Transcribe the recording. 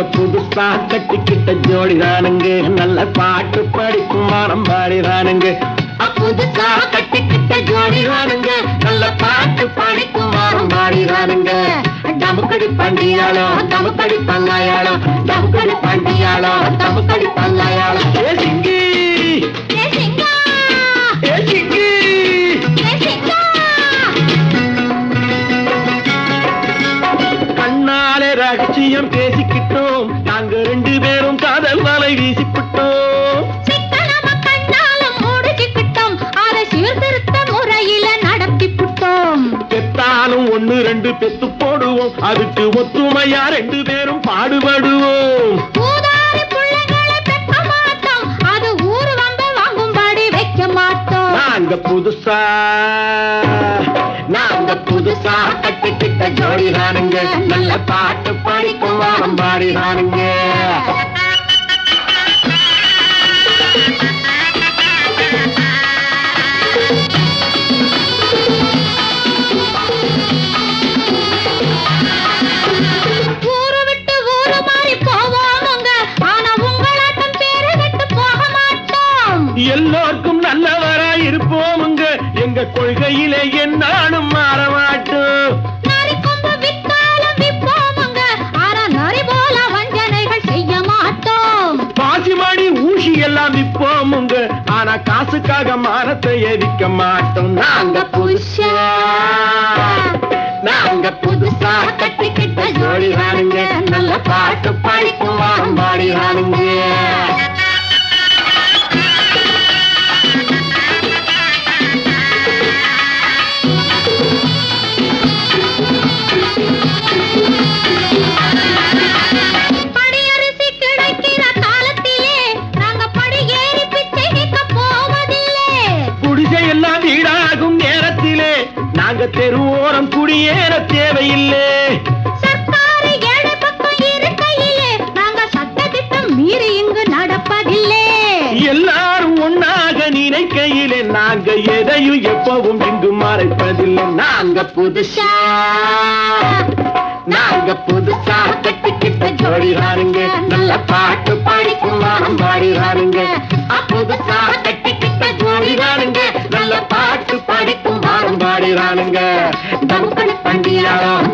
புதுசா கட்டிக்கிட்ட ஜோடிதானுங்க நல்ல பாட்டு படிக்கும் வானம் பாடிதானுங்க புதுசா கட்டிக்கிட்ட ஜோடிதானுங்க நல்ல பாட்டு படிக்கும் வானம் பாடிதானுங்க டமுக்கடி பண்டியாளோ டமுக்கடி பங்காயாளோ டமுக்கடி பண்டியாளோ டமுக்கடி பங்காயாளோ ஏ சிங்கி ஏ சிங்கா ஏ சிங்கி ஏ சிங்கா கண்ணாலே ரகசியம் பேசிக்கிட்டோம் நாங்க ரெண்டு பேரும் காதல் வலை வீசிக்கிட்டோம் சிக்கனம கண்ணாலும் முடிச்சுக்கிட்டோம் அதை சீர்திருத்த முறையில நடத்தி புட்டோம் பெத்தாலும் ஒண்ணு ரெண்டு பெத்து போடுவோம் அதுக்கு ஒத்துமையா ரெண்டு பேரும் பாடுபடுவோம் ஊதாரி பிள்ளைகளை பெக்க மாட்டோம் அது ஊரு வந்த வாங்கும்படி வைக்க மாட்டோம் நாங்க புதுசா நாங்க புதுசா கட்டிக்கிட்ட ஜோடிதானுங்க நல்ல பாட்டு படிக்கும் வானம் பாடிதானுங்க ஊரு விட்டு ஊரு மாறி போவோமுங்க ஆனா உங்களாட்டம் பேரு விட்டு போக மாட்டோம் எல்லோருக்கும் நல்லவரா இருப்போமுங்க எங்க கொள்கையிலே என்னாலும் மாற மாட்டோம் நரி கொம்பு வித்தாலும் விப்போமுங்க ஆனா நரி போல வஞ்சனைகள் செய்ய மாட்டோம் பாசிமணி ஊசி எல்லாம் விற்போமுங்க ஆனா காசுக்காக மானத்தை எரிக்க மாட்டோம் நாங்க புதுசா நாங்க புதுசா கட்டிக்கிட்ட ஜோடிதானுங்க நல்ல பாட்டு படிக்கும் வாரம் பாடிதானுங்க படியரிசி கிடைக்கிற காலத்திலே நாங்க படி ஏறி பிச்சை கேட்க போவதில்லை குடிசை எல்லாம் வீடாகும் நேரத்திலே நாங்க தெருவோரம் குடியேற தேவையில்லை சர்க்காரு ஏழை பக்கம் இருக்கையிலே நாங்க சட்டத்திட்டம் மீறி இங்கு நடப்பதில்லை எல்லாரும் ஒன்னாக நினைக்கையிலே நாங்க எதையும் எப்பவும் இங்கு மறைப்பதில்லை நாங்க புதுசா நாங்க புதுசா கட்டிக்கிட்ட ஜோடிதானுங்க நல்ல பாட்டு படிக்கும் வாரம் பாடிதானுங்க புதுசா கட்டிக்கிட்ட ஜோடிதானுங்க நல்ல பாட்டு படிக்கும் வாரம் பாடிதானுங்க தமுக்கடி பண்டியாளோ